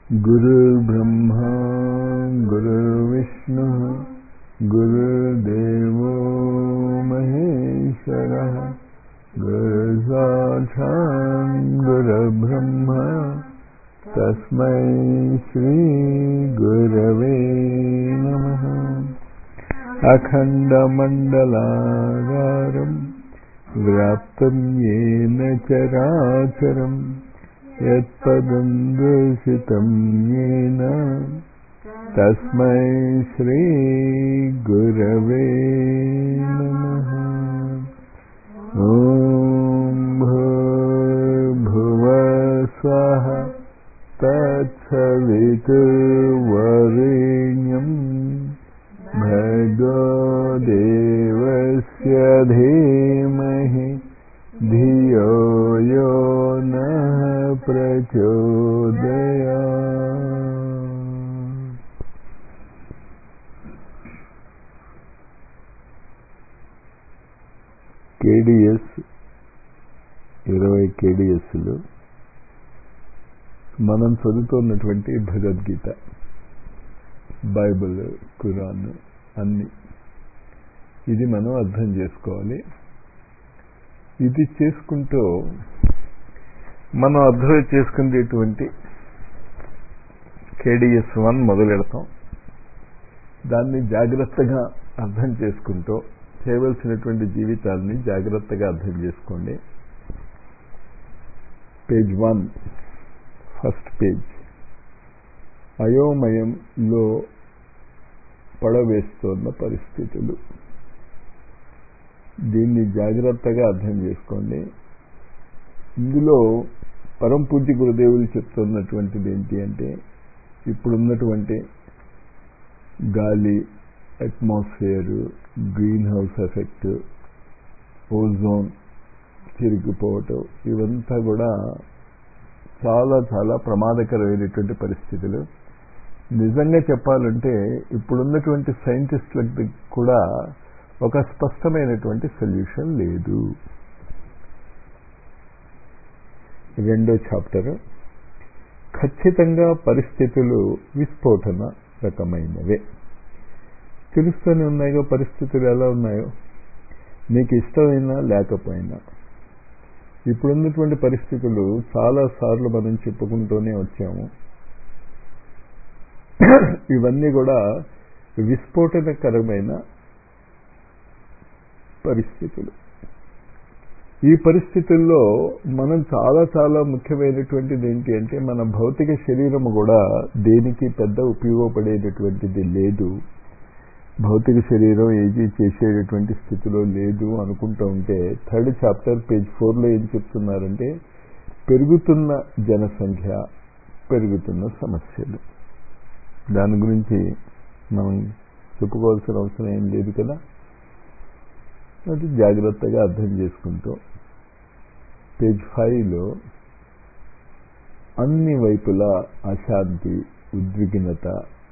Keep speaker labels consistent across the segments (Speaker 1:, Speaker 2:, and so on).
Speaker 1: गुरुर्ब्रह्मा गुरुर्विष्णुः गुरुर्देवो महेश्वरः गुरुसाक्षात् गुरुब्रह्मा तस्मै श्रीगुरवे नमः अखण्डमण्डलाकारम् व्याप्तं येन चराचरम् यत्पदं दूषितं येन तस्मै श्रीगुरवे नमः ॐ भूर्भुवः तत्सवितुर्वरेण्यं भर्गो देवस्य धीमहि धियो यो नः प्रचोदया కేడిఎస్ ఇరవై కేడిఎస్లు మనం చదువుతున్నటువంటి భగవద్గీత బైబిల్ ఖురాన్ అన్ని ఇది మనం అర్థం చేసుకోవాలి ఇది చేసుకుంటూ మనం అర్థం చేసుకునేటువంటి కేడిఎస్ వన్ మొదలెడతాం దాన్ని జాగ్రత్తగా అర్థం చేసుకుంటూ చేయవలసినటువంటి జీవితాన్ని జాగ్రత్తగా అర్థం చేసుకోండి పేజ్ వన్ ఫస్ట్ పేజ్ అయోమయంలో పడవేస్తున్న పరిస్థితులు దీన్ని జాగ్రత్తగా అర్థం చేసుకోండి ఇందులో పరం పూజ్య గురుదేవులు చెప్తున్నటువంటిది ఏంటి అంటే ఇప్పుడున్నటువంటి గాలి atmosphere green house effect ozone చిరిగిపోవటం ఇవంతా కూడా చాలా చాలా ప్రమాదకరమైనటువంటి పరిస్థితులు నిజంగా చెప్పాలంటే ఇప్పుడున్నటువంటి సైంటిస్టులకు కూడా ఒక స్పష్టమైనటువంటి సొల్యూషన్ లేదు రెండో చాప్టర్ ఖచ్చితంగా పరిస్థితులు విస్ఫోటన రకమైనవే తెలుస్తూనే ఉన్నాయో పరిస్థితులు ఎలా ఉన్నాయో మీకు ఇష్టమైనా లేకపోయినా ఇప్పుడున్నటువంటి పరిస్థితులు చాలా సార్లు మనం చెప్పుకుంటూనే వచ్చాము ఇవన్నీ కూడా విస్ఫోటనకరమైన పరిస్థితులు ఈ పరిస్థితుల్లో మనం చాలా చాలా ముఖ్యమైనటువంటిది ఏంటి అంటే మన భౌతిక శరీరము కూడా దేనికి పెద్ద ఉపయోగపడేటటువంటిది లేదు భౌతిక శరీరం ఏది చేసేటటువంటి స్థితిలో లేదు అనుకుంటూ ఉంటే థర్డ్ చాప్టర్ పేజ్ ఫోర్లో ఏం చెప్తున్నారంటే పెరుగుతున్న జనసంఖ్య పెరుగుతున్న సమస్యలు దాని గురించి మనం చెప్పుకోవాల్సిన అవసరం ఏం లేదు కదా అది జాగ్రత్తగా అర్థం చేసుకుంటూ పేజ్ ఫైవ్లో అన్ని వైపులా అశాంతి ఉద్విగ్నత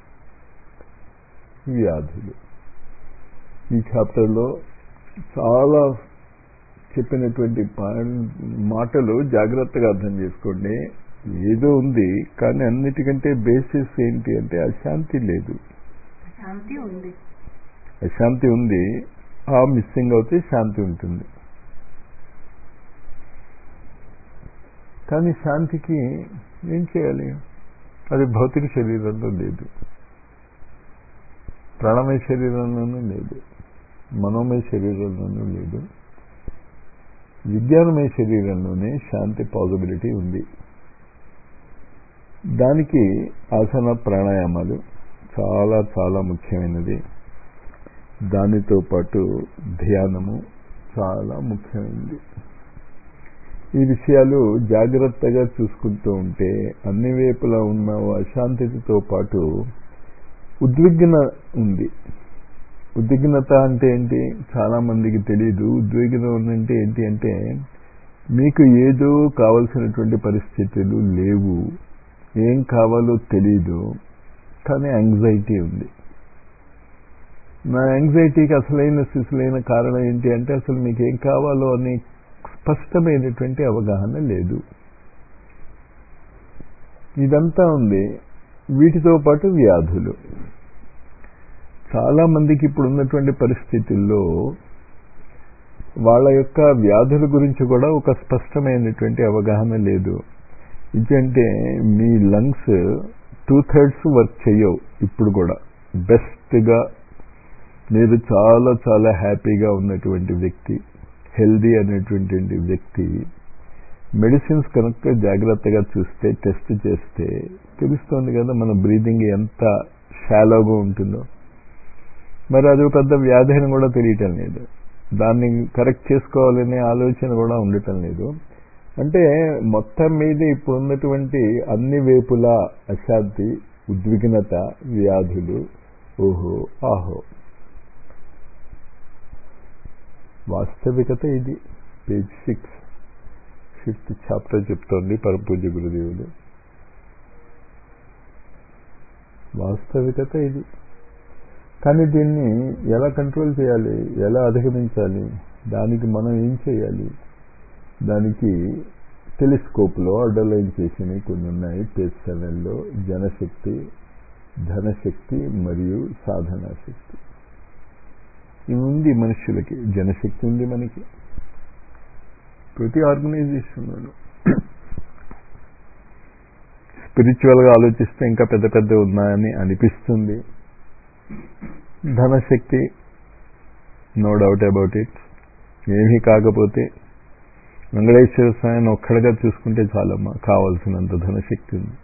Speaker 1: వ్యాధులు ఈ చాప్టర్లో చాలా చెప్పినటువంటి మాటలు జాగ్రత్తగా అర్థం చేసుకోండి ఏదో ఉంది కానీ అన్నిటికంటే బేసిస్ ఏంటి అంటే అశాంతి లేదు
Speaker 2: శాంతి ఉంది
Speaker 1: అశాంతి ఉంది ఆ మిస్సింగ్ అవుతే శాంతి ఉంటుంది కానీ శాంతికి ఏం చేయాలి అది భౌతిక శరీరంలో లేదు ప్రాణమయ శరీరంలోనూ లేదు మనోమయ శరీరంలోనూ లేదు విజ్ఞానమయ శరీరంలోనే శాంతి పాసిబిలిటీ ఉంది దానికి ఆసన ప్రాణాయామాలు చాలా చాలా ముఖ్యమైనది దానితో పాటు ధ్యానము చాలా ముఖ్యమైనది ఈ విషయాలు జాగ్రత్తగా చూసుకుంటూ ఉంటే అన్ని వైపులా ఉన్న అశాంతితో పాటు ఉద్విగ్న ఉంది ఉద్విగ్నత అంటే ఏంటి చాలా మందికి తెలియదు ఉద్విగ్న అంటే ఏంటి అంటే మీకు ఏదో కావలసినటువంటి పరిస్థితులు లేవు ఏం కావాలో తెలీదు కానీ యాంగ్జైటీ ఉంది నా యాంగ్జైటీకి అసలైన శిశులైన కారణం ఏంటి అంటే అసలు మీకు ఏం కావాలో అని స్పష్టమైనటువంటి అవగాహన లేదు ఇదంతా ఉంది వీటితో పాటు వ్యాధులు చాలా మందికి ఇప్పుడు ఉన్నటువంటి పరిస్థితుల్లో వాళ్ళ యొక్క వ్యాధుల గురించి కూడా ఒక స్పష్టమైనటువంటి అవగాహన లేదు ఇదంటే మీ లంగ్స్ టూ థర్డ్స్ వర్క్ చేయవు ఇప్పుడు కూడా బెస్ట్గా మీరు చాలా చాలా హ్యాపీగా ఉన్నటువంటి వ్యక్తి హెల్దీ అనేటువంటి వ్యక్తి మెడిసిన్స్ కనుక జాగ్రత్తగా చూస్తే టెస్ట్ చేస్తే తెలుస్తుంది కదా మన బ్రీదింగ్ ఎంత షాలోగా ఉంటుందో మరి అది పెద్ద వ్యాధి అని కూడా తెలియటం లేదు దాన్ని కరెక్ట్ చేసుకోవాలనే ఆలోచన కూడా ఉండటం లేదు అంటే మొత్తం మీద ఇప్పుడు ఉన్నటువంటి అన్ని వేపుల అశాంతి ఉద్విగ్నత వ్యాధులు ఓహో ఆహో వాస్తవికత ఇది పేజ్ సిక్స్ ఫిఫ్త్ చాప్టర్ చెప్తోంది పరపూజ గురుదేవులు వాస్తవికత ఇది కానీ దీన్ని ఎలా కంట్రోల్ చేయాలి ఎలా అధిగమించాలి దానికి మనం ఏం చేయాలి దానికి టెలిస్కోప్లో అండర్లైన్ చేసినవి కొన్ని ఉన్నాయి పేజ్ సెవెన్లో జనశక్తి ధనశక్తి మరియు సాధనా శక్తి ఇవి ఉంది మనుషులకి జనశక్తి ఉంది మనకి ప్రతి ఆర్గనైజేషన్లో స్పిరిచువల్గా ఆలోచిస్తే ఇంకా పెద్ద పెద్ద ఉన్నాయని అనిపిస్తుంది ధనశక్తి నో డౌట్ అబౌట్ ఇట్ ఏమీ కాకపోతే వెంకటేశ్వర స్వామిని ఒక్కడిగా చూసుకుంటే చాలమ్మా కావాల్సినంత ధనశక్తి ఉంది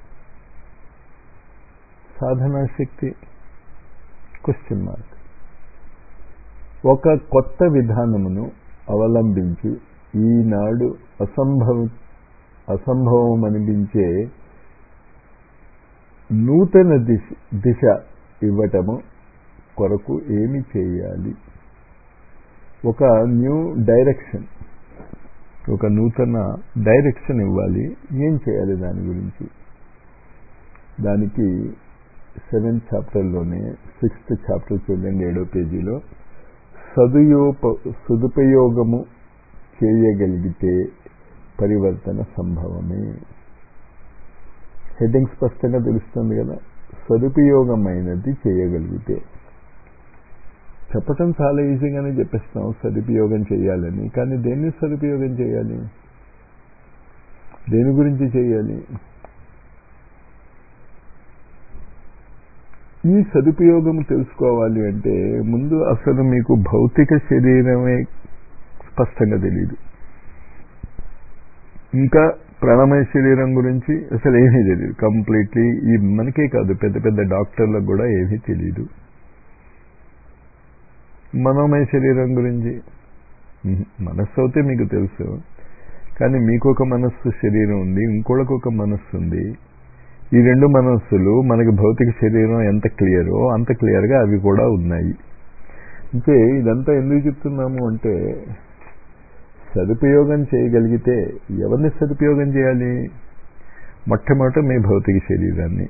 Speaker 1: సాధనా శక్తి క్వశ్చన్ మార్క్ ఒక కొత్త విధానమును అవలంబించి ఈనాడు అసంభవం అసంభవం అనిపించే నూతన దిశ దిశ ఇవ్వటము కొరకు ఏమి చేయాలి ఒక న్యూ డైరెక్షన్ ఒక నూతన డైరెక్షన్ ఇవ్వాలి ఏం చేయాలి దాని గురించి దానికి సెవెంత్ చాప్టర్లోనే సిక్స్త్ చాప్టర్ చూడండి ఏడో పేజీలో సదుయోప సదుపయోగము చేయగలిగితే పరివర్తన సంభవమే హెడ్డింగ్ స్పష్టంగా తెలుస్తుంది కదా సదుపయోగమైనది చేయగలిగితే చెప్పటం చాలా ఈజీగానే చెప్పేస్తాం సదుపయోగం చేయాలని కానీ దేన్ని సదుపయోగం చేయాలి దేని గురించి చేయాలి ఈ సదుపయోగం తెలుసుకోవాలి అంటే ముందు అసలు మీకు భౌతిక శరీరమే స్పష్టంగా తెలియదు ఇంకా ప్రాణమయ శరీరం గురించి అసలు ఏమీ తెలియదు కంప్లీట్లీ ఈ మనకే కాదు పెద్ద పెద్ద డాక్టర్లకు కూడా ఏమీ తెలియదు మనోమయ శరీరం గురించి మనస్సు అయితే మీకు తెలుసు కానీ మీకు ఒక మనస్సు శరీరం ఉంది ఇంకోళ్ళకు ఒక మనస్సు ఉంది ఈ రెండు మనస్సులు మనకి భౌతిక శరీరం ఎంత క్లియరో అంత క్లియర్గా అవి కూడా ఉన్నాయి అంటే ఇదంతా ఎందుకు చెప్తున్నాము అంటే సదుపయోగం చేయగలిగితే ఎవరిని సదుపయోగం చేయాలి మొట్టమొదట మీ భౌతిక శరీరాన్ని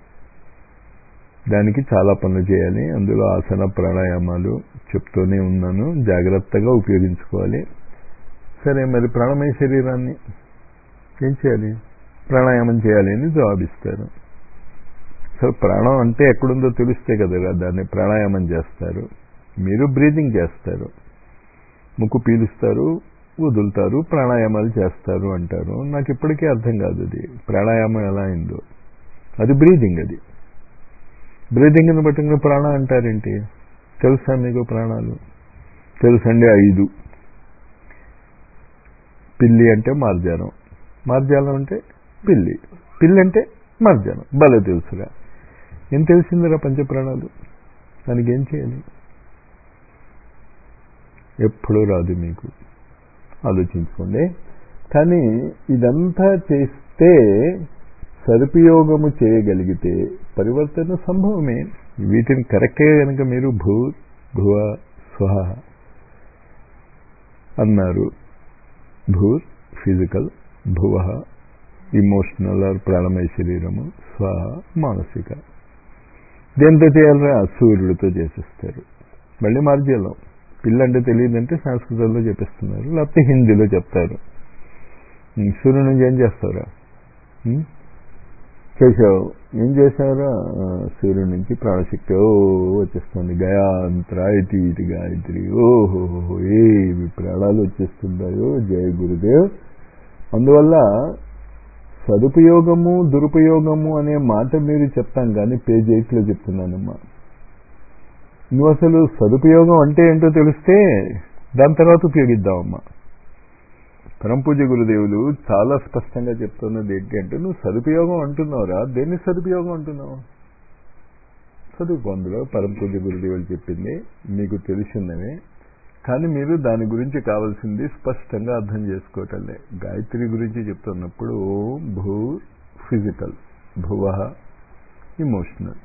Speaker 1: దానికి చాలా పనులు చేయాలి అందులో ఆసన ప్రాణాయామాలు చెప్తూనే ఉన్నాను జాగ్రత్తగా ఉపయోగించుకోవాలి సరే మరి ప్రాణమయ శరీరాన్ని ఏం చేయాలి ప్రాణాయామం చేయాలి అని జవాబిస్తారు సో ప్రాణం అంటే ఎక్కడుందో తెలిస్తే కదా దాన్ని ప్రాణాయామం చేస్తారు మీరు బ్రీదింగ్ చేస్తారు ముక్కు పీలుస్తారు వదులుతారు ప్రాణాయామాలు చేస్తారు అంటారు నాకు ఇప్పటికీ అర్థం కాదు అది ప్రాణాయామం ఎలా అయిందో అది బ్రీదింగ్ అది బ్రీదింగ్ని బట్టి ప్రాణ అంటారేంటి తెలుసా మీకు ప్రాణాలు తెలుసండి ఐదు పిల్లి అంటే మార్జానం మార్జాలం అంటే పిల్లి పిల్లి అంటే మార్జానం భలే తెలుసుగా ఏం తెలిసిందిరా పంచప్రాణాలు దానికి ఏం చేయాలి ఎప్పుడూ రాదు మీకు ఆలోచించుకోండి కానీ ఇదంతా చేస్తే సదుపయోగము చేయగలిగితే పరివర్తన సంభవమే వీటిని కరెక్ట్గా కనుక మీరు భూ భువ స్వహ అన్నారు భూర్ ఫిజికల్ భువ ఇమోషనల్ ఆర్ ప్రాణమయ శరీరము స్వ మానసిక దేంతో చేయాలరా సూర్యుడితో చేసేస్తారు మళ్ళీ మార్జీలో పిల్లంటే తెలియదంటే సంస్కృతంలో చెప్పిస్తున్నారు లేకపోతే హిందీలో చెప్తారు సూర్యుడి నుంచి ఏం చేస్తారా చేసావు ఏం చేశారు ఆ, సూర్యుడి నుంచి ప్రాణశక్తి ఓ వచ్చేస్తుంది గయాంత్ర ఇటు ఇటు గాయత్రి ఓహో ఏవి ప్రాణాలు వచ్చేస్తుంటాయో జయ గురుదేవ్ అందువల్ల సదుపయోగము దురుపయోగము అనే మాట మీరు చెప్తాం కానీ పేజ్ ఎయిట్లో చెప్తున్నానమ్మా నువ్వు అసలు సదుపయోగం అంటే ఏంటో తెలిస్తే దాని తర్వాత ఉపయోగిద్దామమ్మా పరంపూజ గురుదేవులు చాలా స్పష్టంగా చెప్తున్నది ఏంటి అంటే నువ్వు సదుపయోగం అంటున్నావురా దేన్ని సదుపయోగం అంటున్నావు చదువుకో అందులో పరంపూజ గురుదేవులు చెప్పింది మీకు తెలిసిందనే కానీ మీరు దాని గురించి కావాల్సింది స్పష్టంగా అర్థం చేసుకోవటంలే గాయత్రి గురించి చెప్తున్నప్పుడు ఓం భూ ఫిజికల్ భువ ఇమోషనల్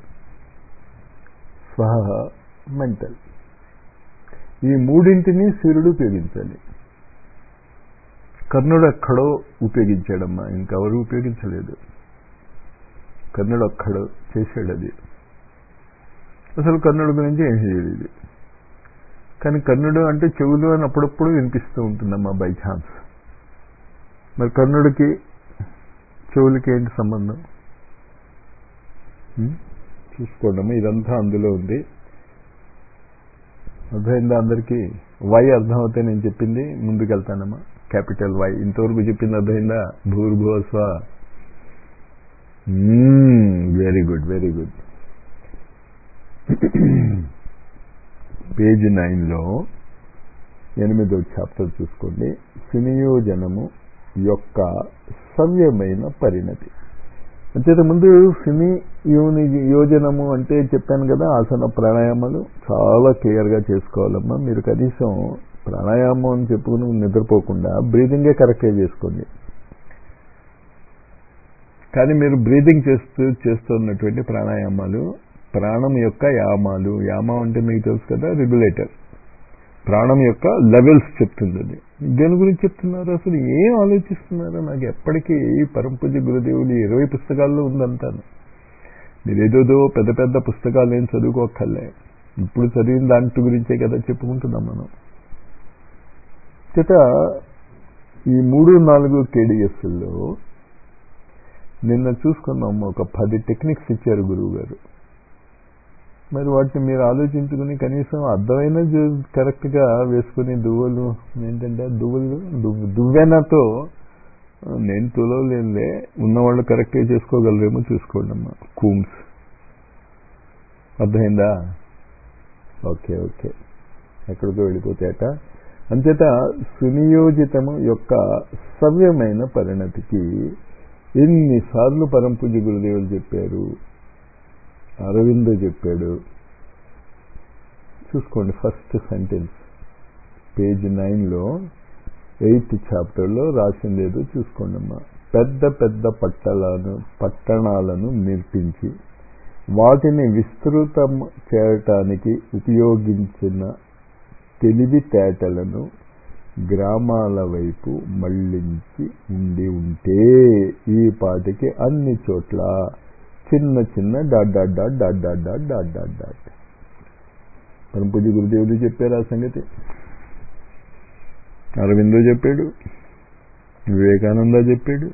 Speaker 1: స్వహ మెంటల్ ఈ మూడింటిని సూర్యుడు ఉపయోగించాలి కర్ణుడు ఎక్కడో ఉపయోగించాడమ్మా ఇంకెవరు ఉపయోగించలేదు కర్ణుడు ఒక్కడో చేశాడు అది అసలు కర్ణుడు గురించి ఏం తెలియదు కానీ కర్ణుడు అంటే చెవులు అని అప్పుడప్పుడు వినిపిస్తూ ఉంటుందమ్మా బై ఛాన్స్ మరి కర్ణుడికి చెవులకి ఏంటి సంబంధం ఉం? చూసుకోండమ్మా ఇదంతా అందులో ఉంది అర్థమైందా అందరికీ వై అర్థమవుతే నేను చెప్పింది ముందుకెళ్తానమ్మా క్యాపిటల్ వై ఇంతవరకు చెప్పింది అర్థమైందా భూర్భువస్వ very good very good page నైన్లో ఎనిమిదో చాప్టర్ చూసుకోండి సునియోజనము యొక్క సవ్యమైన పరిణతి అంచేత ముందు సిని యోని యోజనము అంటే చెప్పాను కదా ఆసన ప్రాణాయామాలు చాలా క్లియర్గా చేసుకోవాలమ్మా మీరు కనీసం ప్రాణాయామం అని చెప్పుకుని నిద్రపోకుండా బ్రీదింగే కరెక్ట్గా చేసుకోండి కానీ మీరు బ్రీదింగ్ చేస్తూ చేస్తున్నటువంటి ప్రాణాయామాలు ప్రాణం యొక్క యామాలు యామం అంటే మీకు తెలుసు కదా రెగ్యులేటర్ ప్రాణం యొక్క లెవెల్స్ చెప్తుంది అది దేని గురించి చెప్తున్నారు అసలు ఏం ఆలోచిస్తున్నారో నాకు ఎప్పటికీ పరంపూజ గురుదేవులు ఇరవై పుస్తకాల్లో ఉందంటాను మీరు ఏదోదో పెద్ద పెద్ద పుస్తకాలు ఏం చదువుకోక్కర్లే ఇప్పుడు చదివిన దాంట్ గురించే కదా చెప్పుకుంటున్నాం మనం చేత ఈ మూడు నాలుగు కేడిఎస్లో నిన్న చూసుకున్నాం ఒక పది టెక్నిక్స్ ఇచ్చారు గురువు గారు మరి వాటిని మీరు ఆలోచించుకుని కనీసం అర్థమైన కరెక్ట్గా వేసుకుని దువ్వలు ఏంటంటే దువ్వలు దువ్వు దువ్వెనతో నేను తులలేదే ఉన్నవాళ్ళు కరెక్ట్గా చేసుకోగలరేమో చూసుకోండి అమ్మా కూమ్స్ అర్థమైందా ఓకే ఓకే ఎక్కడికో వెళ్ళిపోతాయట అంచేత సునియోజితము యొక్క సవ్యమైన పరిణతికి ఎన్నిసార్లు పరంపూజ గురుదేవులు చెప్పారు అరవిందో చెప్పాడు చూసుకోండి ఫస్ట్ సెంటెన్స్ పేజ్ నైన్లో ఎయిత్ చాప్టర్లో రాసింది ఏదో చూసుకోండి అమ్మా పెద్ద పెద్ద పట్టణాలను పట్టణాలను నిర్మించి వాటిని విస్తృతం చేయటానికి ఉపయోగించిన తెలివితేటలను గ్రామాల వైపు మళ్లించి ఉండి ఉంటే ఈ పాటికి అన్ని చోట్ల చిన్న చిన్న dot dot dot dot dot dot dot dot dot పరంపూజ గురుదేవులు చెప్పారు ఆ సంగతి అరవిందో చెప్పాడు వివేకానంద చెప్పాడు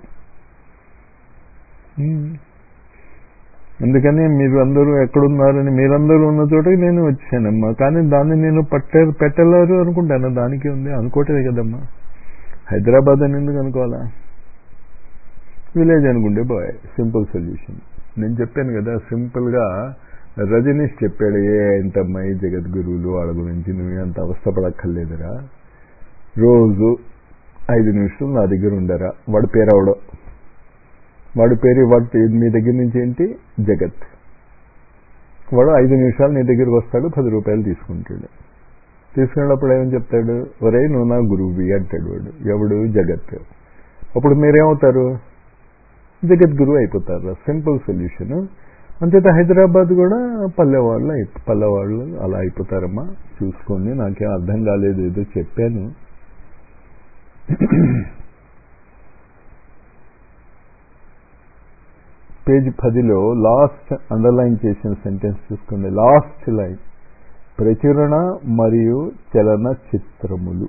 Speaker 1: అందుకని మీరు అందరూ ఎక్కడున్నారని మీరందరూ ఉన్న చోటకి నేను వచ్చానమ్మా కానీ దాన్ని నేను పట్ట పెట్టలేరు అనుకుంటాను దానికి ఉంది అనుకోవటమే కదమ్మా హైదరాబాద్ అని ఎందుకు అనుకోవాలా విలేజ్ అనుకుంటే బాయ్ సింపుల్ సొల్యూషన్ నేను చెప్పాను కదా సింపుల్గా రజనీష్ చెప్పాడు ఏ ఏంటమ్మా ఈ జగద్గురువులు వాళ్ళ గురించి నువ్వు అంత అవస్థపడక్కర్లేదురా రోజు ఐదు నిమిషాలు నా దగ్గర ఉండరా వాడి పేరు అవడం వాడి పేరు వాడి మీ దగ్గర నుంచి ఏంటి జగత్ వాడు ఐదు నిమిషాలు నీ దగ్గరికి వస్తాడు పది రూపాయలు తీసుకుంటాడు తీసుకున్నప్పుడు ఏమని చెప్తాడు ఒరే నువ్వు నా గురువువి అంటాడు వాడు ఎవడు జగత్ అప్పుడు మీరేమవుతారు జగద్గురు అయిపోతారు సింపుల్ సొల్యూషన్ అంచేత హైదరాబాద్ కూడా పల్లెవాళ్ళు పల్లెవాళ్ళు అలా అయిపోతారమ్మా చూసుకోండి నాకేం అర్థం కాలేదు ఏదో చెప్పాను పేజ్ పదిలో లాస్ట్ అండర్లైన్ చేసిన సెంటెన్స్ చూసుకోండి లాస్ట్ లైన్ ప్రచురణ మరియు చలన చిత్రములు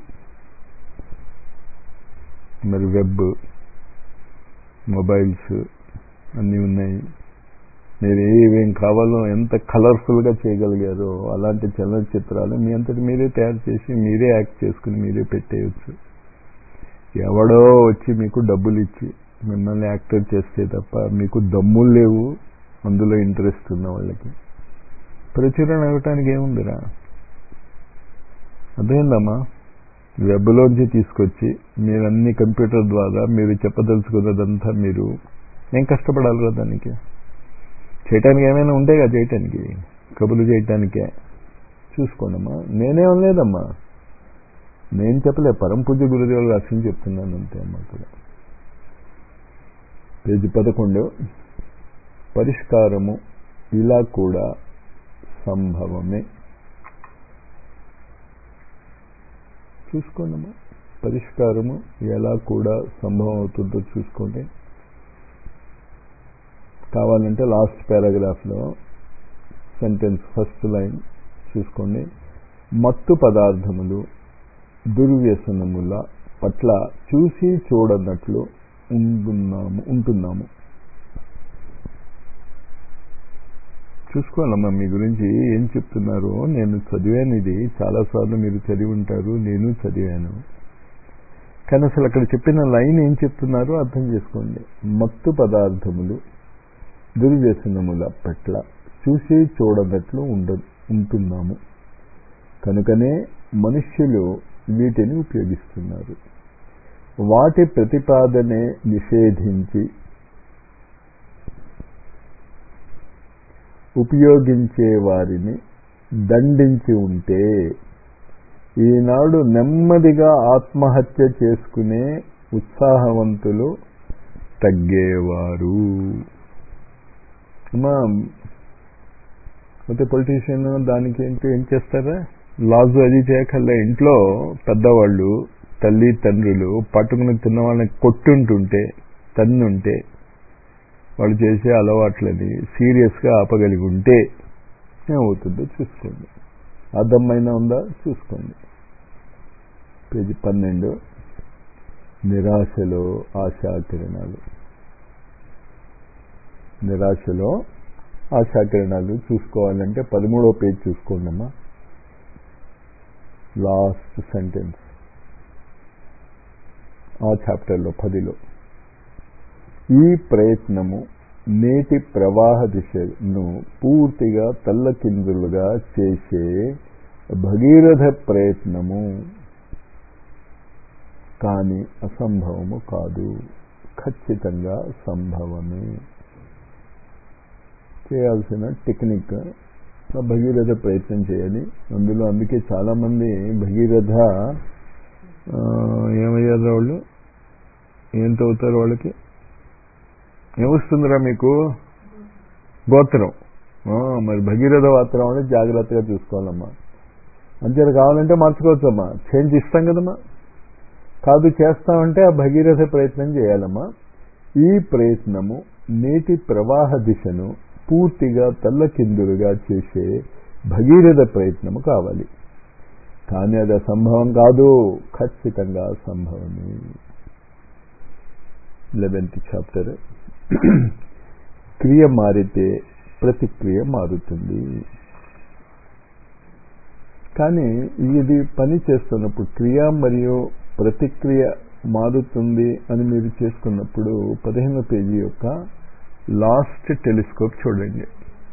Speaker 1: మరి వెబ్ మొబైల్స్ అన్నీ ఉన్నాయి మీరు ఏమేం కావాలో ఎంత కలర్ఫుల్గా చేయగలిగారో అలాంటి చలనచిత్రాలు మీ అంతటి మీరే తయారు చేసి మీరే యాక్ట్ చేసుకుని మీరే పెట్టేయచ్చు ఎవడో వచ్చి మీకు డబ్బులు ఇచ్చి మిమ్మల్ని యాక్టర్ చేస్తే తప్ప మీకు దమ్ములు లేవు అందులో ఇంట్రెస్ట్ ఉన్న వాళ్ళకి ప్రచురణ ఇవ్వటానికి ఏముందిరా అదేందమ్మా వెబ్లోంచి తీసుకొచ్చి మీరు అన్ని కంప్యూటర్ ద్వారా మీరు చెప్పదలుచుకున్నదంతా మీరు ఏం కష్టపడాలిరా దానికి చేయటానికి ఏమైనా ఉంటాయిగా చేయటానికి కబులు చేయటానికే చూసుకోండమ్మా నేనే లేదమ్మా నేను చెప్పలే పరం పూజ గురుదేవులు రాసింది చెప్తున్నాను అంతే అమ్మా అక్కడ పేజీ పదకొండు పరిష్కారము ఇలా కూడా సంభవమే చూసుకోండమ్మా పరిష్కారము ఎలా కూడా సంభవం అవుతుందో చూసుకోండి కావాలంటే లాస్ట్ పారాగ్రాఫ్లో సెంటెన్స్ ఫస్ట్ లైన్ చూసుకోండి మత్తు పదార్థములు దుర్వ్యసనముల పట్ల చూసి చూడనట్లు ఉంటున్నాము ఉంటున్నాము చూసుకోవాలమ్మా మీ గురించి ఏం చెప్తున్నారో నేను చదివాను ఇది చాలాసార్లు మీరు చదివి ఉంటారు నేను చదివాను కానీ అసలు అక్కడ చెప్పిన లైన్ ఏం చెప్తున్నారో అర్థం చేసుకోండి మత్తు పదార్థములు దుర్వ్యసనముల పట్ల చూసి చూడనట్లు ఉండ ఉంటున్నాము కనుకనే మనుష్యులు వీటిని ఉపయోగిస్తున్నారు వాటి ప్రతిపాదనే నిషేధించి ఉపయోగించే వారిని దండించి ఉంటే ఈనాడు నెమ్మదిగా ఆత్మహత్య చేసుకునే ఉత్సాహవంతులు తగ్గేవారు అమ్మా అయితే పొలిటీషియన్ దానికి ఏంటి ఏం చేస్తారా లాజు అది చేయకల్లా ఇంట్లో పెద్దవాళ్ళు తల్లి తండ్రులు పట్టుకుని తిన్న వాళ్ళని కొట్టుంటుంటే తన్నుంటే వాళ్ళు చేసే అలవాట్లని సీరియస్గా ఆపగలిగి ఉంటే ఏమవుతుందో చూసుకోండి అర్థమైనా ఉందా చూసుకోండి పేజీ పన్నెండు నిరాశలో ఆశాకిరణాలు నిరాశలో ఆశాకిరణాలు చూసుకోవాలంటే పదమూడో పేజ్ చూసుకోండి అమ్మా లాస్ట్ సెంటెన్స్ ఆ చాప్టర్లో పదిలో ఈ ప్రయత్నము నేటి ప్రవాహ దిశను పూర్తిగా తల్లకిందులుగా చేసే భగీరథ ప్రయత్నము కానీ అసంభవము కాదు ఖచ్చితంగా సంభవమే చేయాల్సిన టెక్నిక్ భగీరథ ప్రయత్నం చేయాలి అందులో అందుకే చాలామంది భగీరథ ఏమయ్యారు వాళ్ళు ఏం తవ్వుతారు వాళ్ళకి ఏమొస్తుందిరా మీకు గోత్రం మరి భగీరథ వాత్రం అంటే జాగ్రత్తగా చూసుకోవాలమ్మా అంతే కావాలంటే మార్చుకోవచ్చమ్మా చేంజ్ ఇస్తాం కదమ్మా కాదు చేస్తామంటే ఆ భగీరథ ప్రయత్నం చేయాలమ్మా ఈ ప్రయత్నము నేటి ప్రవాహ దిశను పూర్తిగా తల్లకిందులుగా చేసే భగీరథ ప్రయత్నము కావాలి కానీ అది అసంభవం కాదు ఖచ్చితంగా సంభవమే లెవెన్త్ చాప్టర్ క్రియ మారితే ప్రతిక్రియ మారుతుంది కానీ ఇది పని చేస్తున్నప్పుడు క్రియ మరియు ప్రతిక్రియ మారుతుంది అని మీరు చేసుకున్నప్పుడు పదిహేనో పేజీ యొక్క లాస్ట్ టెలిస్కోప్ చూడండి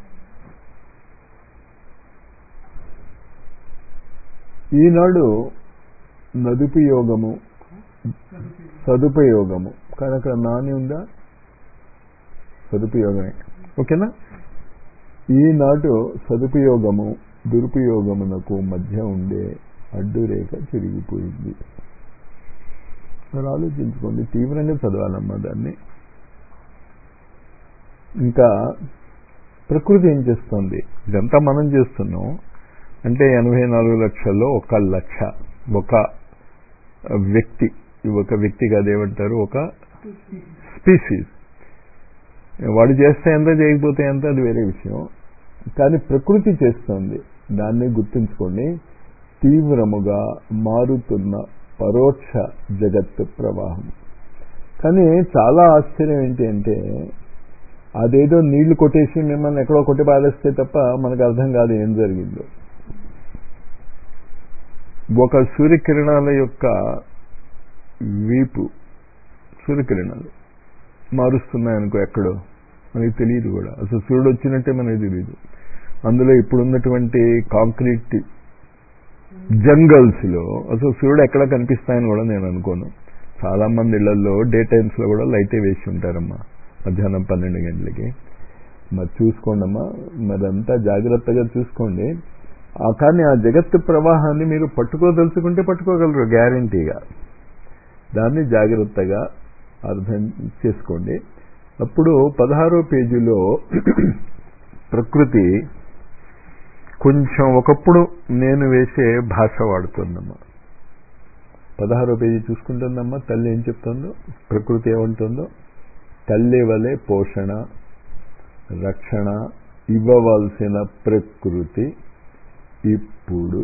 Speaker 1: ఈనాడు నదుపయోగము సదుపయోగము కనుక నాని ఉందా సదుపయోగమే ఓకేనా ఈనాడు సదుపయోగము దురుపయోగమునకు మధ్య ఉండే అడ్డురేఖ తిరిగిపోయింది మరి ఆలోచించుకోండి తీవ్రంగా చదవాలమ్మా దాన్ని ఇంకా ప్రకృతి ఏం చేస్తుంది ఇదంతా మనం చేస్తున్నాం అంటే ఎనభై నాలుగు లక్షల్లో ఒక లక్ష ఒక వ్యక్తి ఒక వ్యక్తి కాదేమంటారు ఒక స్పీసీస్ వాడు చేస్తే ఎంత చేయకపోతే ఎంత అది వేరే విషయం కానీ ప్రకృతి చేస్తుంది దాన్ని గుర్తుంచుకోండి తీవ్రముగా మారుతున్న పరోక్ష జగత్ ప్రవాహం కానీ చాలా ఆశ్చర్యం ఏంటి అంటే అదేదో నీళ్లు కొట్టేసి మిమ్మల్ని ఎక్కడో కొట్టి పారేస్తే తప్ప మనకు అర్థం కాదు ఏం జరిగిందో ఒక సూర్యకిరణాల యొక్క వీపు సూర్యకిరణాలు మారుస్తున్నాయనుకో ఎక్కడో మనకి తెలియదు కూడా అసలు సూర్యుడు వచ్చినట్టే మనకి తెలియదు అందులో ఇప్పుడున్నటువంటి కాంక్రీట్ జంగల్స్ లో అసలు సూర్యుడు ఎక్కడ కనిపిస్తాయని కూడా నేను అనుకోను చాలా మంది ఇళ్లలో డే టైమ్స్ లో కూడా లైటే వేసి ఉంటారమ్మా మధ్యాహ్నం పన్నెండు గంటలకి మరి చూసుకోండి అమ్మా మరి అంతా జాగ్రత్తగా చూసుకోండి ఆ కానీ ఆ జగత్తు ప్రవాహాన్ని మీరు పట్టుకోదలుచుకుంటే పట్టుకోగలరు గ్యారంటీగా దాన్ని జాగ్రత్తగా అర్థం చేసుకోండి అప్పుడు పదహారో పేజీలో ప్రకృతి కొంచెం ఒకప్పుడు నేను వేసే భాష వాడుతుందమ్మా పదహారో పేజీ చూసుకుంటుందమ్మా తల్లి ఏం చెప్తుందో ప్రకృతి ఏమంటుందో తల్లి వలె పోషణ రక్షణ ఇవ్వవలసిన ప్రకృతి ఇప్పుడు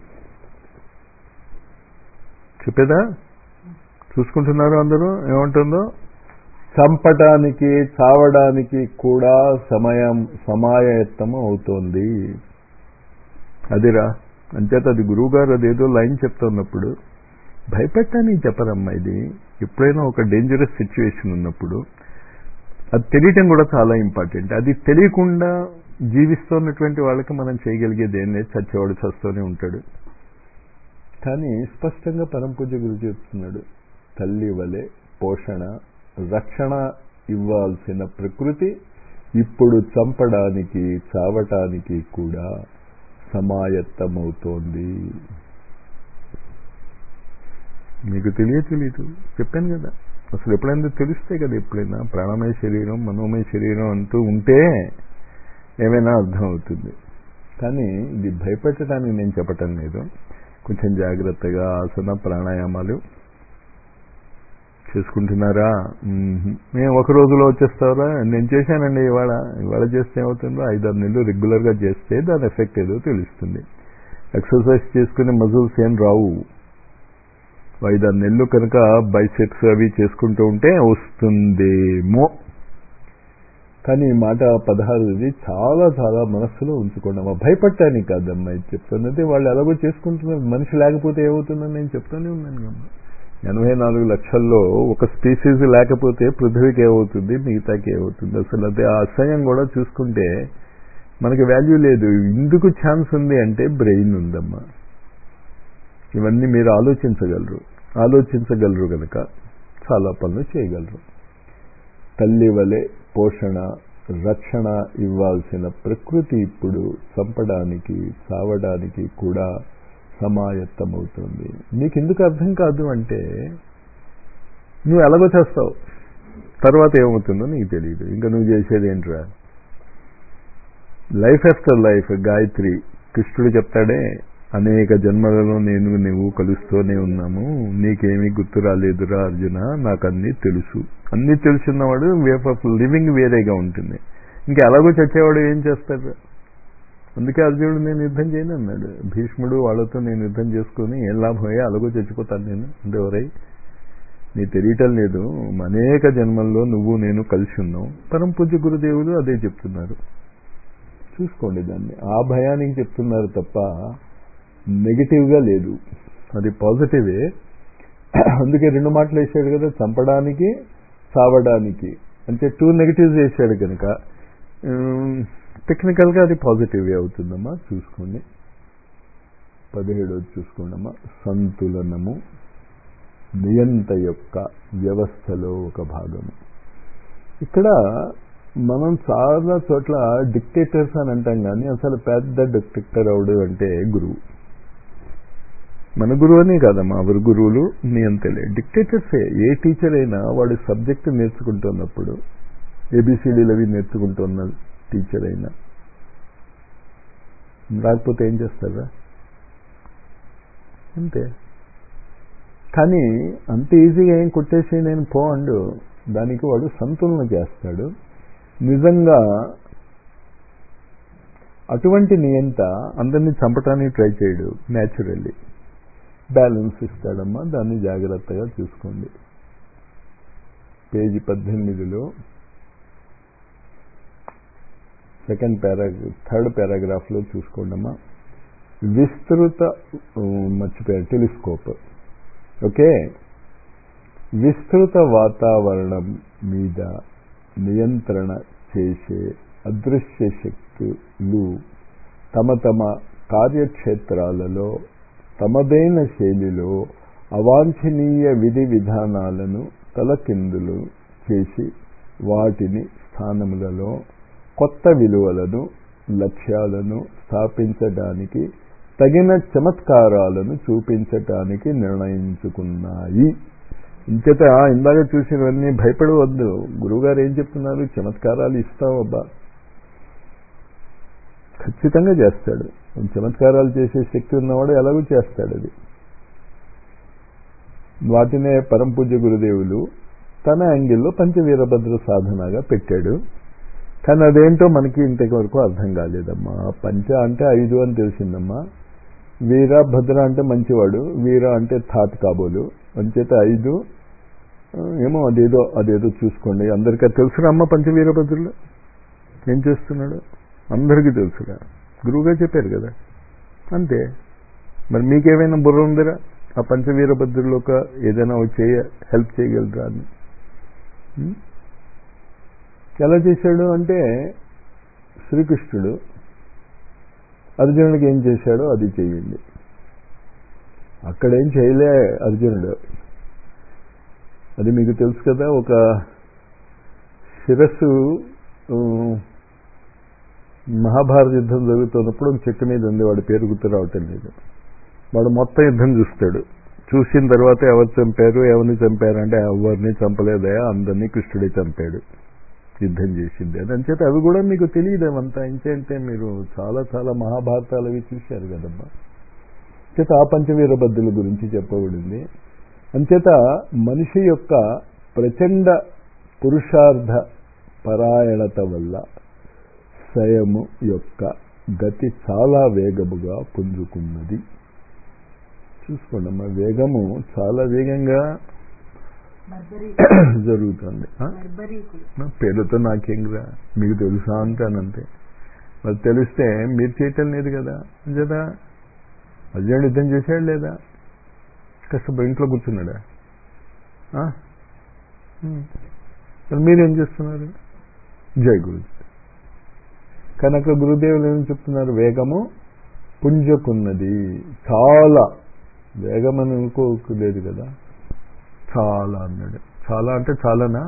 Speaker 1: చెప్పేదా చూసుకుంటున్నారు అందరూ ఏమంటుందో చంపటానికి చావడానికి కూడా సమయం సమాయత్తం అవుతోంది అదిరా అంచేత అది గురువుగారు అదేదో లైన్ చెప్తున్నప్పుడు భయపెట్టడానికి చెప్పరమ్మా ఇది ఎప్పుడైనా ఒక డేంజరస్ సిచ్యువేషన్ ఉన్నప్పుడు అది తెలియటం కూడా చాలా ఇంపార్టెంట్ అది తెలియకుండా జీవిస్తున్నటువంటి వాళ్ళకి మనం చేయగలిగేది ఏం లేదు చచ్చేవాడు చస్తూనే ఉంటాడు కానీ స్పష్టంగా పరంపూజ గురు చెప్తున్నాడు తల్లి వలె పోషణ రక్షణ ఇవ్వాల్సిన ప్రకృతి ఇప్పుడు చంపడానికి చావటానికి కూడా సమాయత్తమవుతోంది మీకు తెలియ తెలీదు చెప్పాను కదా అసలు ఎప్పుడైనా తెలిస్తే కదా ఎప్పుడైనా ప్రాణమయ శరీరం మనోమయ శరీరం అంటూ ఉంటే ఏమైనా అర్థం అవుతుంది కానీ ఇది భయపెట్టడానికి నేను చెప్పటం లేదు కొంచెం జాగ్రత్తగా ఆసన ప్రాణాయామాలు చేసుకుంటున్నారా మేము ఒక రోజులో వచ్చేస్తారా నేను చేశానండి ఇవాళ ఇవాళ చేస్తే ఏమవుతుందో ఐదారు నెలలు రెగ్యులర్గా చేస్తే దాని ఎఫెక్ట్ ఏదో తెలుస్తుంది ఎక్సర్సైజ్ చేసుకునే మజిల్స్ ఏం రావు ఐదారు నెలలు కనుక బైసెప్స్ అవి చేసుకుంటూ ఉంటే వస్తుందేమో కానీ ఈ మాట పదహారుది చాలా చాలా మనస్సులో ఉంచుకోండి భయపడటానికి కాదమ్మా ఇది చెప్తున్నది వాళ్ళు ఎలాగో చేసుకుంటున్నారు మనిషి లేకపోతే ఏమవుతుందని నేను చెప్తూనే ఉన్నాను అమ్మా ఎనభై నాలుగు లక్షల్లో ఒక స్పీసీస్ లేకపోతే పృథ్వీకి ఏమవుతుంది మిగతాకి ఏమవుతుంది అసలు అదే ఆ అసహ్యం కూడా చూసుకుంటే మనకి వాల్యూ లేదు ఎందుకు ఛాన్స్ ఉంది అంటే బ్రెయిన్ ఉందమ్మా ఇవన్నీ మీరు ఆలోచించగలరు ఆలోచించగలరు కనుక చాలా పనులు చేయగలరు తల్లి వలె పోషణ రక్షణ ఇవ్వాల్సిన ప్రకృతి ఇప్పుడు చంపడానికి చావడానికి కూడా సమాయత్తమవుతుంది నీకు ఎందుకు అర్థం కాదు అంటే నువ్వు ఎలాగో చేస్తావు తర్వాత ఏమవుతుందో నీకు తెలియదు ఇంకా నువ్వు చేసేది ఏంట్రా లైఫ్ ఆఫ్టర్ లైఫ్ గాయత్రి కృష్ణుడు చెప్తాడే అనేక జన్మలలో నేను నువ్వు కలుస్తూనే ఉన్నాము నీకేమీ గుర్తు రాలేదురా అర్జున నాకు అన్నీ తెలుసు అన్నీ తెలుసున్నవాడు వే ఆఫ్ లివింగ్ వేరేగా ఉంటుంది ఇంకా ఎలాగో చచ్చేవాడు ఏం చేస్తాడు అందుకే అర్జునుడు నేను యుద్ధం చేయను అన్నాడు భీష్ముడు వాళ్ళతో నేను యుద్ధం చేసుకుని ఏం లాభమయ్యా అలాగో చచ్చిపోతాను నేను అంటే ఎవరై నీ తెలియటం లేదు అనేక జన్మల్లో నువ్వు నేను కలిసి ఉన్నావు పరం పూజ్య గురుదేవులు అదే చెప్తున్నారు చూసుకోండి దాన్ని ఆ భయానికి చెప్తున్నారు తప్ప నెగిటివ్గా లేదు అది పాజిటివే అందుకే రెండు మాటలు వేసాడు కదా చంపడానికి చావడానికి అంటే టూ నెగిటివ్స్ వేసాడు కనుక టెక్నికల్గా అది పాజిటివ్ అవుతుందమ్మా చూసుకోండి పదిహేడోది చూసుకోండమ్మా సంతులనము నియంత యొక్క వ్యవస్థలో ఒక భాగము ఇక్కడ మనం చాలా చోట్ల డిక్టేటర్స్ అని అంటాం కానీ అసలు పెద్ద డిక్టేటర్ అవడు అంటే గురువు మన గురువు అనే కాదమ్మా ఎవరి గురువులు నియంతలే డిక్టేటర్సే ఏ టీచర్ అయినా వాడి సబ్జెక్ట్ నేర్చుకుంటున్నప్పుడు ఏబిసిడీలు అవి నేర్చుకుంటున్న టీచర్ అయినా రాకపోతే ఏం చేస్తారా అంతే కానీ అంత ఈజీగా ఏం కొట్టేసి నేను పోండు దానికి వాడు సంతులన చేస్తాడు నిజంగా అటువంటి నియంత అందరినీ చంపటానికి ట్రై చేయడు న్యాచురల్లీ బ్యాలెన్స్ ఇస్తాడమ్మా దాన్ని జాగ్రత్తగా చూసుకోండి పేజీ పద్దెనిమిదిలో సెకండ్ పారా థర్డ్ పారాగ్రాఫ్లో చూసుకోండమ్మా విస్తృత మర్చిపోయారు టెలిస్కోప్ ఓకే విస్తృత వాతావరణం మీద నియంత్రణ చేసే అదృశ్య శక్తులు తమ తమ కార్యక్షేత్రాలలో తమదైన శైలిలో అవాంఛనీయ విధి విధానాలను తలకిందులు చేసి వాటిని స్థానములలో కొత్త విలువలను లక్ష్యాలను స్థాపించడానికి తగిన చమత్కారాలను చూపించటానికి నిర్ణయించుకున్నాయి ఇంచేత ఇందాక చూసినవన్నీ భయపడవద్దు గురువుగారు ఏం చెప్తున్నారు చమత్కారాలు ఇస్తాం అబ్బా ఖచ్చితంగా చేస్తాడు చమత్కారాలు చేసే శక్తి ఉన్నవాడు ఎలాగూ చేస్తాడు అది వాటినే పరంపూజ్య గురుదేవులు తన యాంగిల్లో పంచవీరభద్ర సాధనగా పెట్టాడు కానీ అదేంటో మనకి ఇంతవరకు అర్థం కాలేదమ్మా పంచ అంటే ఐదు అని తెలిసిందమ్మా వీర భద్ర అంటే మంచివాడు వీర అంటే థాట్ కాబోలు అంచేత ఐదు ఏమో అదేదో అదేదో చూసుకోండి అందరికీ తెలుసురా అమ్మ పంచవీరభద్రులు ఏం చేస్తున్నాడు అందరికీ తెలుసుగా గురువుగా చెప్పారు కదా అంతే మరి మీకేమైనా బుర్ర ఉందిరా ఆ పంచవీరభద్రులు ఒక ఏదైనా చేయ హెల్ప్ చేయగలరా అని ఎలా చేశాడు అంటే శ్రీకృష్ణుడు అర్జునుడికి ఏం చేశాడో అది చేయండి అక్కడేం చేయలే అర్జునుడు అది మీకు తెలుసు కదా ఒక శిరస్సు మహాభారత యుద్ధం జరుగుతున్నప్పుడు ఒక చెట్టు మీద ఉంది వాడి పేరు గుర్తు రావటం లేదు వాడు మొత్తం యుద్ధం చూస్తాడు చూసిన తర్వాత ఎవరు చంపారు ఎవరిని చంపారు అంటే ఎవరిని చంపలేదయా అందరినీ కృష్ణుడే చంపాడు యుద్ధం చేసింది అని అంచేత అవి కూడా మీకు తెలియదు అవంతా ఇంకేంటే మీరు చాలా చాలా మహాభారతాలు అవి చూశారు కదమ్మా చేత ఆ పంచవీరబద్ధుల గురించి చెప్పబడింది అంచేత మనిషి యొక్క ప్రచండ పురుషార్థ పరాయణత వల్ల స్వయము యొక్క గతి చాలా వేగముగా పుంజుకున్నది చూసుకోండి అమ్మా వేగము చాలా వేగంగా జరుగుతుంది పేరుతో నాకేం రా మీకు తెలుసా అంటానంతే మరి తెలిస్తే మీరు చేయటం లేదు కదా కదా అర్జునుడు యుద్ధం చేశాడు లేదా కష్టపడి ఇంట్లో కూర్చున్నాడా మరి మీరేం చేస్తున్నారు జై గురు కానీ అక్కడ గురుదేవులు ఏం చెప్తున్నారు వేగము పుంజకున్నది చాలా వేగం అని అనుకోలేదు కదా చాలా అన్నాడు చాలా అంటే చాలానా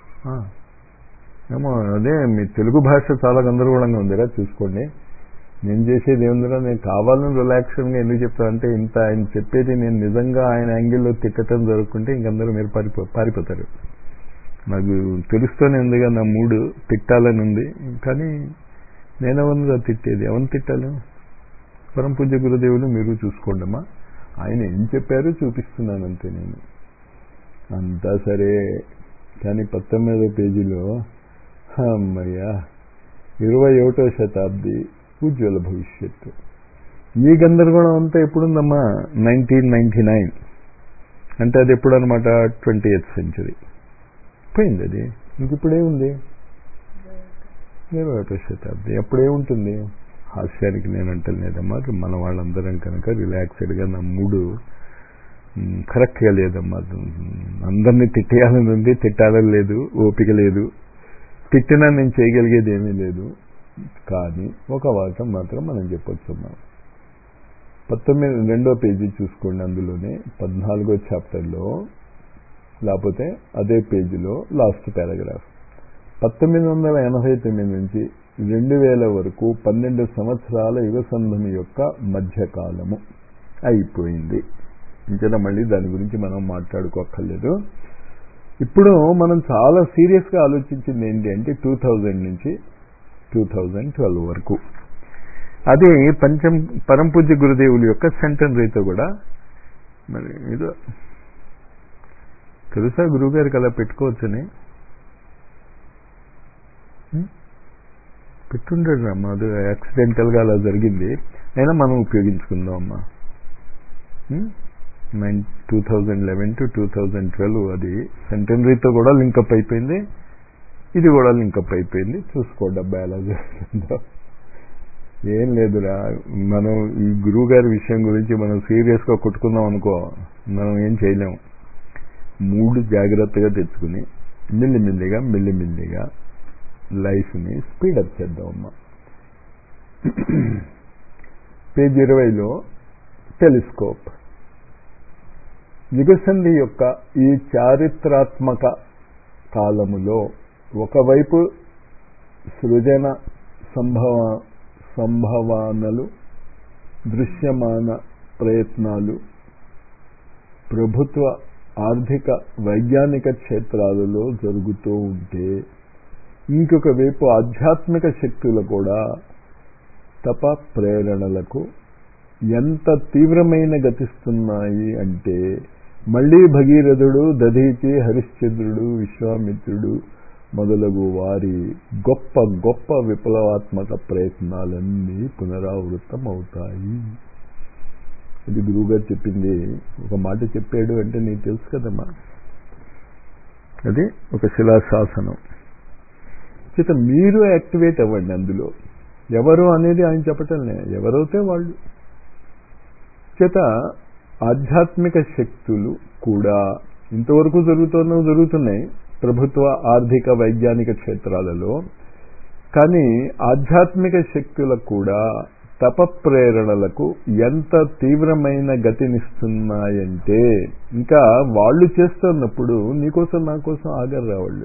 Speaker 1: ఏమో అదే మీ తెలుగు భాష చాలా గందరగోళంగా ఉందిరా చూసుకోండి నేను చేసేది ఏముందిరా నేను కావాలని రిలాక్స్గా ఎందుకు చెప్తాను అంటే ఇంత ఆయన చెప్పేది నేను నిజంగా ఆయన యాంగిల్లో తిట్టడం జరుగుతుంటే ఇంకందరూ మీరు పారిపో పారిపోతారు నాకు తెలుస్తూనే ఉందిగా నా మూడు తిట్టాలని ఉంది కానీ నేనెవరిగా తిట్టేది ఎవరిని తిట్టాలి పరం పూజ్య గురుదేవులు మీరు చూసుకోండమ్మా ఆయన ఏం చెప్పారో చూపిస్తున్నాను అంతే నేను అంతా సరే కానీ పంతొమ్మిదో పేజీలో అమ్మయ్యా ఇరవై ఒకటో శతాబ్ది ఉజ్వల భవిష్యత్తు ఈ గందరగోళం అంతా ఎప్పుడుందమ్మా నైన్టీన్ నైన్టీ నైన్ అంటే అది ఎప్పుడు అనమాట ట్వంటీ ఎయిత్ సెంచరీ పోయింది అది ఇంక ఇప్పుడేముంది ఇరవై ఒకటో శతాబ్ది ఎప్పుడేముంటుంది హాస్యానికి నేను అంటలేదమ్మా మన వాళ్ళందరం కనుక రిలాక్స్డ్గా నా మూడు కరెక్ట్గా లేదమ్మా అందరినీ తిట్టేయాలని ఉంది తిట్టాలని లేదు ఓపిక లేదు తిట్టినా నేను చేయగలిగేది ఏమీ లేదు కానీ ఒక వాటం మాత్రం మనం చెప్పొచ్చున్నాం పంతొమ్మిది రెండో పేజీ చూసుకోండి అందులోనే పద్నాలుగో చాప్టర్లో లేకపోతే అదే పేజీలో లాస్ట్ పారాగ్రాఫ్ పంతొమ్మిది వందల ఎనభై తొమ్మిది నుంచి రెండు వేల వరకు పన్నెండు సంవత్సరాల యుగ సంధమి యొక్క మధ్యకాలము అయిపోయింది ఇంకా మళ్ళీ దాని గురించి మనం మాట్లాడుకోక్కర్లేదు ఇప్పుడు మనం చాలా సీరియస్గా ఆలోచించింది ఏంటి అంటే టూ థౌజండ్ నుంచి టూ థౌజండ్ ట్వెల్వ్ వరకు అది పంచం పరంపూజ్య గురుదేవుల యొక్క సెంటనరీతో కూడా మరి ఏదో తెలుసా గురువుగారికి అలా పెట్టుకోవచ్చని పెట్టుండడు అమ్మా అది యాక్సిడెంటల్గా అలా జరిగింది అయినా మనం ఉపయోగించుకుందాం అమ్మా nine two thousand eleven to two thousand twelve అది సెంటనరీతో కూడా లింకప్ అయిపోయింది ఇది కూడా లింకప్ అయిపోయింది చూసుకోండి అబ్బాయి ఎలా జరుగుతుందో ఏం లేదురా మనం ఈ గురువు గారి విషయం గురించి మనం సీరియస్గా కొట్టుకుందాం అనుకో మనం ఏం చేయలేం మూడు జాగ్రత్తగా తెచ్చుకుని మెల్లిమెల్లిగా మెల్లిమెల్లిగా లైఫ్ని స్పీడప్ చేద్దామమ్మా పేజ్ ఇరవైలో టెలిస్కోప్ యుగసంధి యొక్క ఈ చారిత్రాత్మక కాలములో ఒకవైపు సృజన సంభవ సంభవానలు దృశ్యమాన ప్రయత్నాలు ప్రభుత్వ ఆర్థిక వైజ్ఞానిక క్షేత్రాలలో జరుగుతూ ఉంటే ఇంకొక వైపు ఆధ్యాత్మిక శక్తులు కూడా తప ప్రేరణలకు ఎంత తీవ్రమైన గతిస్తున్నాయి అంటే మళ్ళీ భగీరథుడు దధీచి హరిశ్చంద్రుడు విశ్వామిత్రుడు మొదలగు వారి గొప్ప గొప్ప విప్లవాత్మక ప్రయత్నాలన్నీ పునరావృతం అవుతాయి ఇది గురువుగారు చెప్పింది ఒక మాట చెప్పాడు అంటే నీకు తెలుసు కదమ్మా అది ఒక శిలాశాసనం చేత మీరు యాక్టివేట్ అవ్వండి అందులో ఎవరు అనేది ఆయన చెప్పటంలే ఎవరైతే వాళ్ళు చేత ఆధ్యాత్మిక శక్తులు కూడా ఇంతవరకు జరుగుతున్న జరుగుతున్నాయి ప్రభుత్వ ఆర్థిక వైజ్ఞానిక క్షేత్రాలలో కానీ ఆధ్యాత్మిక శక్తులకు కూడా తప ప్రేరణలకు ఎంత తీవ్రమైన గతినిస్తున్నాయంటే ఇంకా వాళ్ళు చేస్తున్నప్పుడు నీకోసం నా కోసం ఆగర్రా వాళ్ళు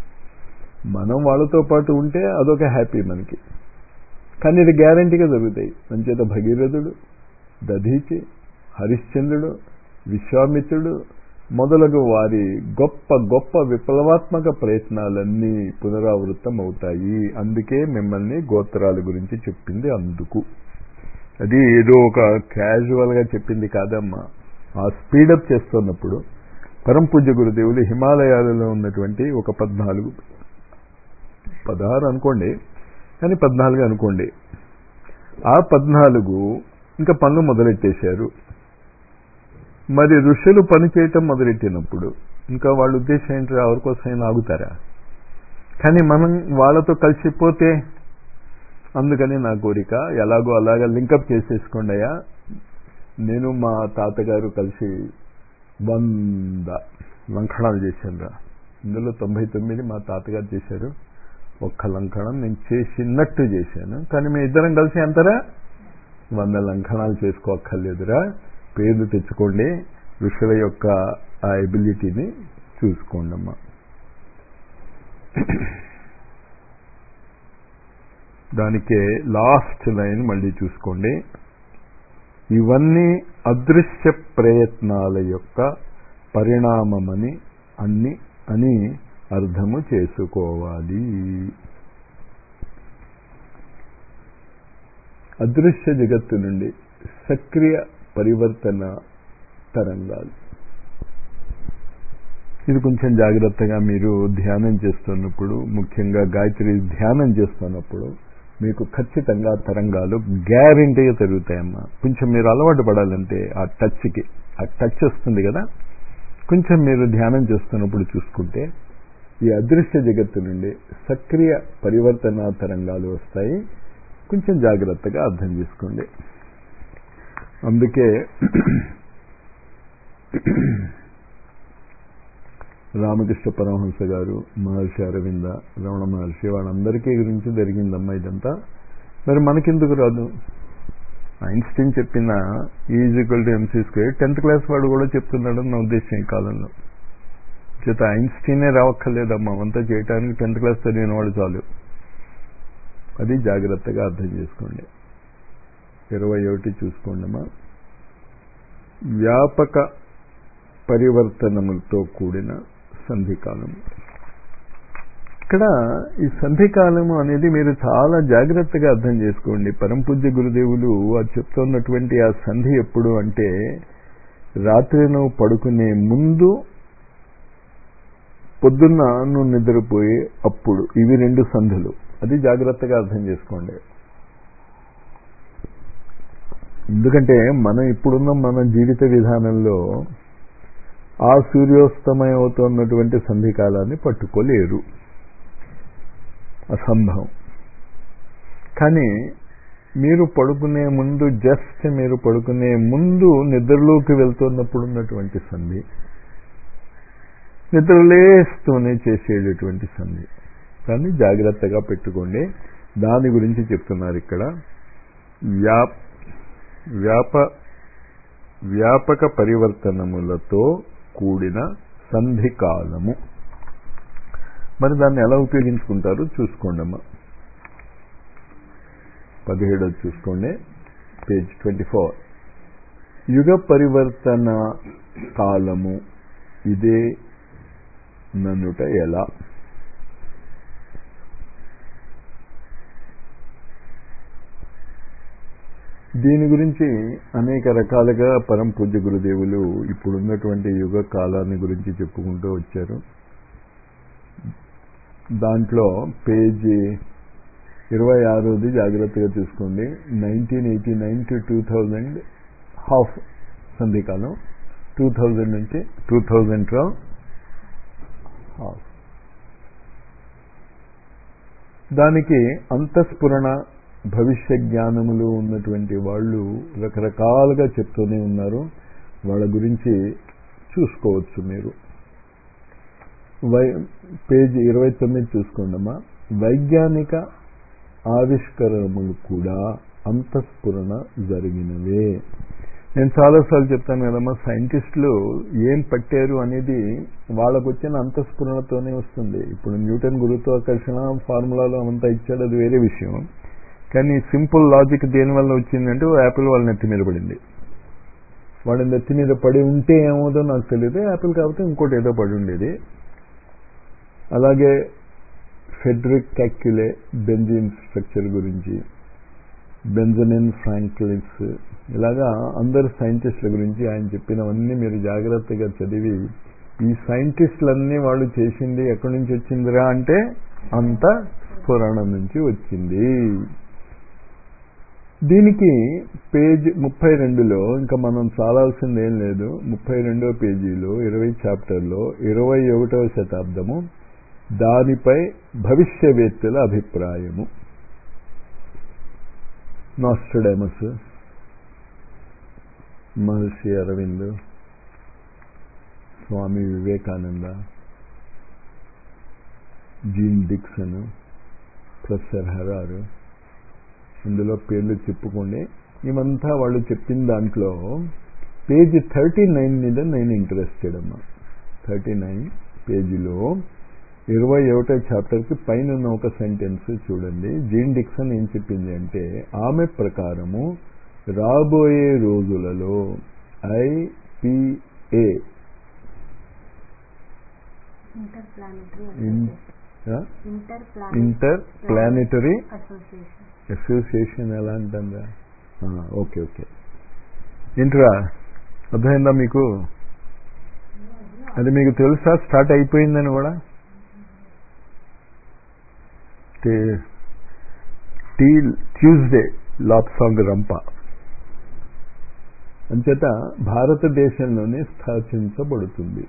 Speaker 1: మనం వాళ్ళతో పాటు ఉంటే అదొక హ్యాపీ మనకి కానీ ఇది గ్యారంటీగా జరుగుతాయి అంచేత భగీరథుడు దధీచి హరిశ్చంద్రుడు విశ్వామిత్రుడు మొదలగు వారి గొప్ప గొప్ప విప్లవాత్మక ప్రయత్నాలన్నీ పునరావృతం అవుతాయి అందుకే మిమ్మల్ని గోత్రాల గురించి చెప్పింది అందుకు అది ఏదో ఒక క్యాజువల్గా చెప్పింది కాదమ్మా ఆ స్పీడప్ చేస్తున్నప్పుడు పరం పూజ్య గురుదేవులు హిమాలయాలలో ఉన్నటువంటి ఒక పద్నాలుగు పదహారు అనుకోండి కానీ పద్నాలుగు అనుకోండి ఆ పద్నాలుగు ఇంకా పనులు మొదలెట్టేశారు మరి ఋషులు పని చేయటం మొదలెట్టినప్పుడు ఇంకా వాళ్ళ ఉద్దేశం ఏంటి ఎవరి కోసమైనా ఆగుతారా కానీ మనం వాళ్ళతో కలిసిపోతే అందుకని నా కోరిక ఎలాగో అలాగా లింకప్ చేసేసుకోండి అయ్యా నేను మా తాతగారు కలిసి వంద లంకణాలు చేశాను ఇందులో తొంభై తొమ్మిది మా తాతగారు చేశారు ఒక్క లంకణం నేను చేసినట్టు చేశాను కానీ మీ ఇద్దరం కలిసి ఎంతరా వంద లంకణాలు చేసుకోక్కర్లేదురా పేర్లు తెచ్చుకోండి ఋషుల యొక్క ఆ ఎబిలిటీని చూసుకోండి అమ్మా దానికే లాస్ట్ లైన్ మళ్ళీ చూసుకోండి ఇవన్నీ అదృశ్య ప్రయత్నాల యొక్క పరిణామమని అన్ని అని అర్థము చేసుకోవాలి అదృశ్య జగత్తు నుండి సక్రియ పరివర్తన తరంగాలు ఇది కొంచెం జాగ్రత్తగా మీరు ధ్యానం చేస్తున్నప్పుడు ముఖ్యంగా గాయత్రి ధ్యానం చేస్తున్నప్పుడు మీకు ఖచ్చితంగా తరంగాలు గ్యారంటీగా తిరుగుతాయమ్మా కొంచెం మీరు అలవాటు పడాలంటే ఆ టచ్కి ఆ టచ్ వస్తుంది కదా కొంచెం మీరు ధ్యానం చేస్తున్నప్పుడు చూసుకుంటే ఈ అదృశ్య జగత్తు నుండి సక్రియ పరివర్తన తరంగాలు వస్తాయి కొంచెం జాగ్రత్తగా అర్థం చేసుకోండి అందుకే రామకృష్ణ పరమహంస గారు మహర్షి అరవింద రమణ మహర్షి వాళ్ళందరికీ గురించి జరిగిందమ్మా ఇదంతా మరి మనకెందుకు రాదు ఐన్స్టీన్ చెప్పిన equal to M C square tenth class వాడు కూడా చెప్తున్నాడు నా ఉద్దేశం ఈ కాలంలో చేత ఐన్స్టీనే రావక్కర్లేదమ్మా అంతా చేయడానికి టెన్త్ క్లాస్ చదివిన వాడు చాలు అది జాగ్రత్తగా అర్థం చేసుకోండి ఇరవై ఒకటి చూసుకోండి అమ్మా వ్యాపక పరివర్తనములతో కూడిన సంధికాలము ఇక్కడ ఈ సంధికాలము అనేది మీరు చాలా జాగ్రత్తగా అర్థం చేసుకోండి పరంపూజ్య గురుదేవులు అది చెప్తున్నటువంటి ఆ సంధి ఎప్పుడు అంటే రాత్రి నువ్వు పడుకునే ముందు పొద్దున్న నువ్వు నిద్రపోయే అప్పుడు ఇవి రెండు సంధులు అది జాగ్రత్తగా అర్థం చేసుకోండి ఎందుకంటే మనం ఇప్పుడున్న మన జీవిత విధానంలో ఆ సూర్యోస్తమయం అవుతున్నటువంటి సంధికాలాన్ని పట్టుకోలేరు అసంభవం కానీ మీరు పడుకునే ముందు జస్ట్ మీరు పడుకునే ముందు నిద్రలోకి వెళ్తున్నప్పుడు ఉన్నటువంటి సంధి నిద్రలేస్తూనే చేసేటటువంటి సంధి దాన్ని జాగ్రత్తగా పెట్టుకోండి దాని గురించి చెప్తున్నారు ఇక్కడ వ్యాప్ వ్యాప వ్యాపక పరివర్తనములతో కూడిన సంధి కాలము మరి దాన్ని ఎలా ఉపయోగించుకుంటారో చూసుకోండి అమ్మా పదిహేడోది చూసుకోండి పేజ్ ట్వంటీ ఫోర్ యుగ పరివర్తన కాలము ఇదే నన్నుట ఎలా దీని గురించి అనేక రకాలుగా పరం పూజ్య గురుదేవులు ఇప్పుడున్నటువంటి యుగ కాలాన్ని గురించి చెప్పుకుంటూ వచ్చారు దాంట్లో పేజీ ఇరవై ఆరోది జాగ్రత్తగా చూసుకోండి nineteen eighty nine to two thousand half సంధికాలం టూ థౌజండ్ నుంచి టూ థౌజండ్లో హాఫ్ దానికి అంతఃస్ఫురణ భవిష్య జ్ఞానములు ఉన్నటువంటి వాళ్ళు రకరకాలుగా చెప్తూనే ఉన్నారు వాళ్ళ గురించి చూసుకోవచ్చు మీరు వై పేజ్ ఇరవై తొమ్మిది చూసుకోండమ్మా వైజ్ఞానిక ఆవిష్కరణములు కూడా అంతఃస్ఫురణ జరిగినవే నేను చాలాసార్లు చెప్తాను కదమ్మా సైంటిస్టులు ఏం పట్టారు అనేది వాళ్ళకు వచ్చిన అంతఃస్ఫురణతోనే వస్తుంది ఇప్పుడు న్యూటన్ గురుత్వాకర్షణ ఫార్ములాలో అంతా ఇచ్చాడు అది వేరే విషయం కానీ సింపుల్ లాజిక్ దేనివల్ల వచ్చిందంటే యాపిల్ వాళ్ళ నెత్తి మీద పడింది వాడి నెత్తి మీద పడి ఉంటే ఏమవుదో నాకు తెలియదు యాపిల్ కాకపోతే ఇంకోటి ఏదో పడి ఉండేది అలాగే ఫెడ్రిక్ క్యాక్యులే బెంజిన్ స్ట్రక్చర్ గురించి బెంజమిన్ ఫ్రాంక్లిన్స్ ఇలాగా అందరు సైంటిస్టుల గురించి ఆయన చెప్పినవన్నీ మీరు జాగ్రత్తగా చదివి ఈ సైంటిస్టులన్నీ వాళ్ళు చేసింది ఎక్కడి నుంచి వచ్చిందిరా అంటే అంత పురాణం నుంచి వచ్చింది దీనికి పేజ్ ముప్పై రెండులో ఇంకా మనం చాలాల్సింది ఏం లేదు ముప్పై రెండో పేజీలో ఇరవై చాప్టర్లో ఇరవై ఒకటవ శతాబ్దము దానిపై భవిష్యవేత్తల అభిప్రాయము Nostradamus Maharshi Aravind Swami Vivekananda Jean Dixon professor Harari ఇందులో పేర్లు చెప్పుకోండి ఇవంతా వాళ్ళు చెప్పిన దాంట్లో పేజ్ థర్టీ నైన్ మీద నేను ఇంట్రెస్టెడ్ అమ్మా థర్టీ నైన్ పేజీలో ఇరవై ఒకటో చాప్టర్కి పైన ఉన్న ఒక సెంటెన్స్ చూడండి జీన్ డిక్సన్ ఏం చెప్పింది అంటే ఆమె ప్రకారము రాబోయే రోజులలో I P A
Speaker 2: inter planetary inter
Speaker 1: inter planetary
Speaker 2: association
Speaker 1: association ఎలా అంటుందా ఓకే ఓకే ఏంట్రా అర్థమైందా మీకు అది మీకు తెలుసా స్టార్ట్ అయిపోయిందని కూడా T Tuesday Lobsang Rampa అంచేత భారతదేశంలోనే స్థాపించబడుతుంది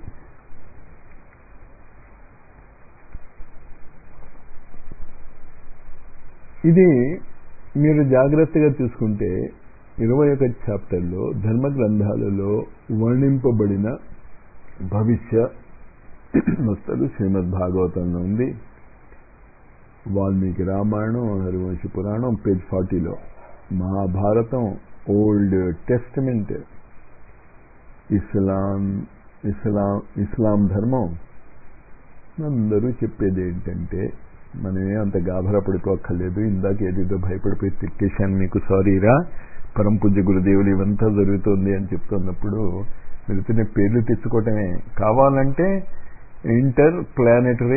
Speaker 1: ఇది మీరు జాగ్రత్తగా చూసుకుంటే ఇరవై ఒక చాప్టర్లో ధర్మ గ్రంథాలలో వర్ణింపబడిన భవిష్య వస్తలు శ్రీమద్ భాగవతంలో ఉంది వాల్మీకి రామాయణం హరివంశ పురాణం పేజ్ ఫార్టీలో Mahabharata old testament Islam Islam Islam ధర్మం అందరూ చెప్పేది ఏంటంటే మనమే అంత గాభరా పడిపోక్కర్లేదు ఇందాక ఏదేదో భయపడిపోయి తిట్టేశాను మీకు సారీరా పరం పూజ్య గురుదేవులు ఇవంతా జరుగుతుంది అని చెప్తున్నప్పుడు వెళుతున్న పేర్లు తెచ్చుకోవటమే కావాలంటే ఇంటర్ ప్లానెటరీ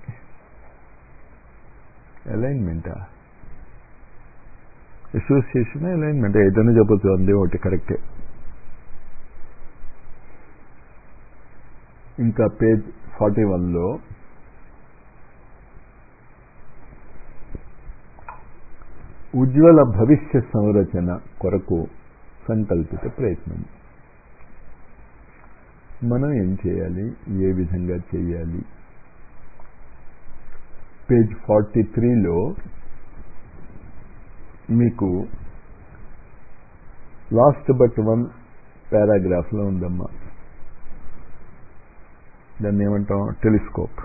Speaker 1: అలైన్మెంటా అసోసియేషన్ అలైన్మెంట్ ఏదైనా చెప్పచ్చు అందే ఒకటి కరెక్టే ఇంకా పేజ్ ఫార్టీ వన్లో ఉజ్వల భవిష్య సంరచన కొరకు సంకల్పిత ప్రయత్నం మనం ఏం చేయాలి ఏ విధంగా చేయాలి పేజ్ ఫార్టీ త్రీలో మీకు లాస్ట్ బట్ వన్ పారాగ్రాఫ్లో ఉందమ్మా దాన్ని ఏమంటాం టెలిస్కోప్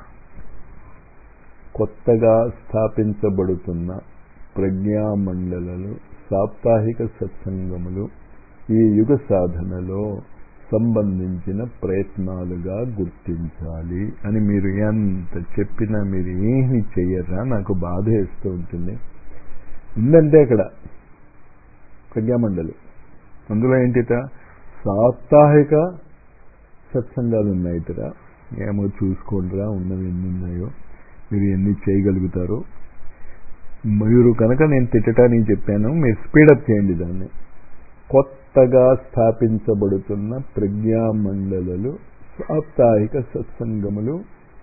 Speaker 1: కొత్తగా స్థాపించబడుతున్న ప్రజ్ఞామండలలు సాప్తాహిక సత్సంగములు ఈ యుగ సాధనలో సంబంధించిన ప్రయత్నాలుగా గుర్తించాలి అని మీరు ఎంత చెప్పినా మీరు ఏమి చెయ్యరా నాకు బాధ వేస్తూ ఉంటుంది ఉందంటే అక్కడ ప్రజ్ఞామండలి అందులో ఏంటిట సాప్తాహిక సత్సంగాలు ఉన్నాయితరా ఏమో చూసుకోండిరా ఉన్నవి ఎన్ని ఉన్నాయో మీరు ఎన్ని చేయగలుగుతారో మీరు కనుక నేను తిట్టడానికి చెప్పాను మీరు స్పీడప్ చేయండి దాన్ని కొత్తగా స్థాపించబడుతున్న ప్రజ్ఞామండలలు సాప్తాహిక సత్సంగములు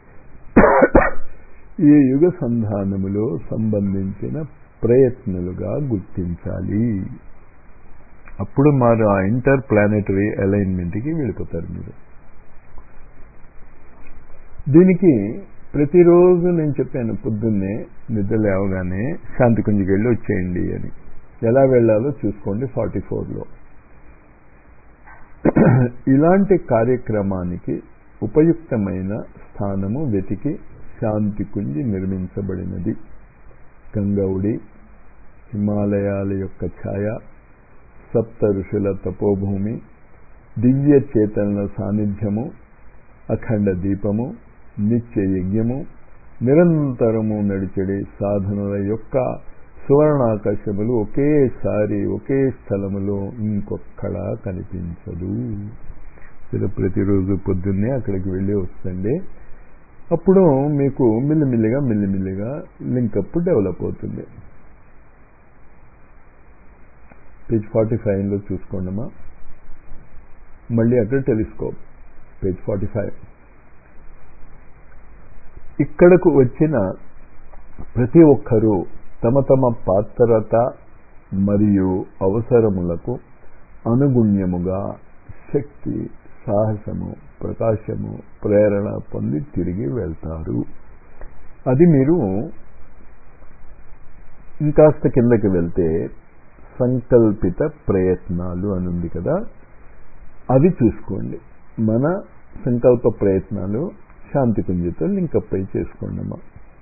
Speaker 1: ఈ యుగ సంధానములో సంబంధించిన ప్రయత్నాలుగా గుర్తించాలి అప్పుడు మారు ఆ ఇంటర్ ప్లానెటరీ అలైన్మెంట్కి వెళ్ళిపోతారు మీరు దీనికి ప్రతిరోజు నేను చెప్పాను పొద్దున్నే నిద్ర లేవగానే శాంతి కుంజికి వెళ్ళి వచ్చేయండి అని ఎలా వెళ్ళాలో చూసుకోండి ఫార్టీ ఫోర్లో ఇలాంటి కార్యక్రమానికి ఉపయుక్తమైన స్థానము వెతికి శాంతి కుంజి నిర్మించబడినది గంగౌడి హిమాలయాల యొక్క ఛాయ సప్త ఋషుల తపోభూమి దివ్య చేతన సాన్నిధ్యము అఖండ దీపము నిత్య యజ్ఞము నిరంతరము నడిచడి సాధనల యొక్క సువర్ణాకాశములు ఒకేసారి ఒకే స్థలములో ఇంకొక్కడా కనిపించదు మీరు ప్రతిరోజు పొద్దున్నే అక్కడికి వెళ్ళి వస్తుంది అప్పుడు మీకు మిల్లిమిల్లిగా మిల్లిమిల్లిగా లింకప్ డెవలప్ అవుతుంది పేజ్ ఫార్టీ ఫైవ్లో చూసుకోండమ్మా మళ్ళీ అక్కడ టెలిస్కోప్ పేజ్ ఫార్టీ ఫైవ్ ఇక్కడకు వచ్చిన ప్రతి ఒక్కరూ తమ తమ పాత్రత మరియు అవసరములకు అనుగుణ్యముగా శక్తి సాహసము ప్రకాశము ప్రేరణ పొంది తిరిగి వెళ్తారు అది మీరు ఇంకాస్త కిందకి వెళ్తే సంకల్పిత ప్రయత్నాలు అని ఉంది కదా అవి చూసుకోండి మన సంకల్ప ప్రయత్నాలు శాంతి కుంజితో లింకప్ అయి చేసుకోండి అమ్మా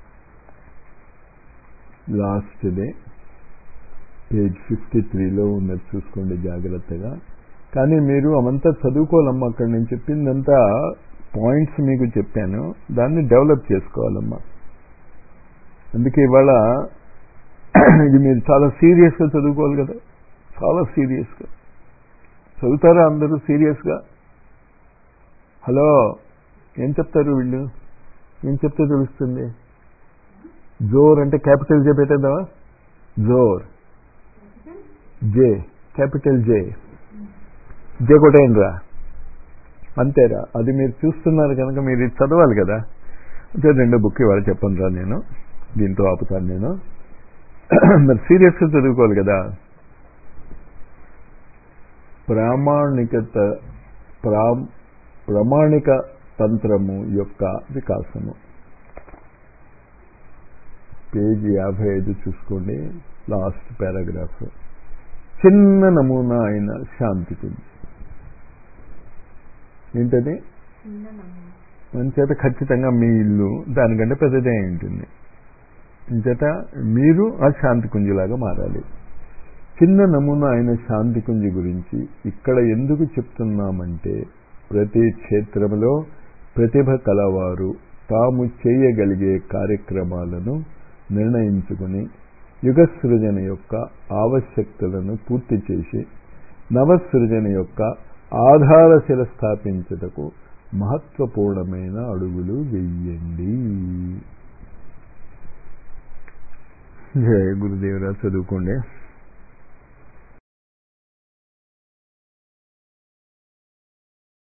Speaker 1: లాస్ట్ డే పేజ్ ఫిఫ్టీ త్రీలో ఉన్నది చూసుకోండి జాగ్రత్తగా కానీ మీరు అవంతా చదువుకోవాలమ్మా అక్కడ నేను చెప్పిందంతా పాయింట్స్ మీకు చెప్పాను దాన్ని డెవలప్ చేసుకోవాలమ్మా అందుకే ఇవాళ ఇది మీరు చాలా సీరియస్గా చదువుకోవాలి కదా చాలా సీరియస్గా చదువుతారా అందరూ సీరియస్గా హలో ఏం చెప్తారు వీళ్ళు ఏం చెప్తే తెలుస్తుంది జోర్ అంటే క్యాపిటల్ జే పెట్టేద్దామా జోర్ జే క్యాపిటల్ జే జే కొట్టేయండిరా అంతేరా అది మీరు చూస్తున్నారు కనుక మీరు ఇది చదవాలి కదా అంటే రెండో బుక్ ఇవాళ చెప్పను రా నేను దీంతో ఆపుతాను నేను మరి సీరియస్గా చదువుకోవాలి కదా ప్రామాణికత ప్రా ప్రామాణిక తంత్రము యొక్క వికాసము పేజీ యాభై ఐదు చూసుకోండి లాస్ట్ పారాగ్రాఫ్ చిన్న నమూనా అయిన శాంతి గురించి ఏంటది
Speaker 2: చిన్న నమూనా
Speaker 1: అంచేత ఖచ్చితంగా మీ ఇల్లు దానికంటే పెద్దదే ఉంటుంది అంచేత మీరు ఆ శాంతి కుంజిలాగా మారాలి చిన్న నమూనా అయిన శాంతి కుంజి గురించి ఇక్కడ ఎందుకు చెప్తున్నామంటే ప్రతి క్షేత్రంలో ప్రతిభ కలవారు తాము చేయగలిగే కార్యక్రమాలను నిర్ణయించుకుని యుగ సృజన యొక్క ఆవశ్యకతలను పూర్తి చేసి నవసృజన యొక్క ఆధారశిల స్థాపించుటకు మహత్వపూర్ణమైన అడుగులు వెయ్యండి జయ గురుదేవరా చదువుకోండి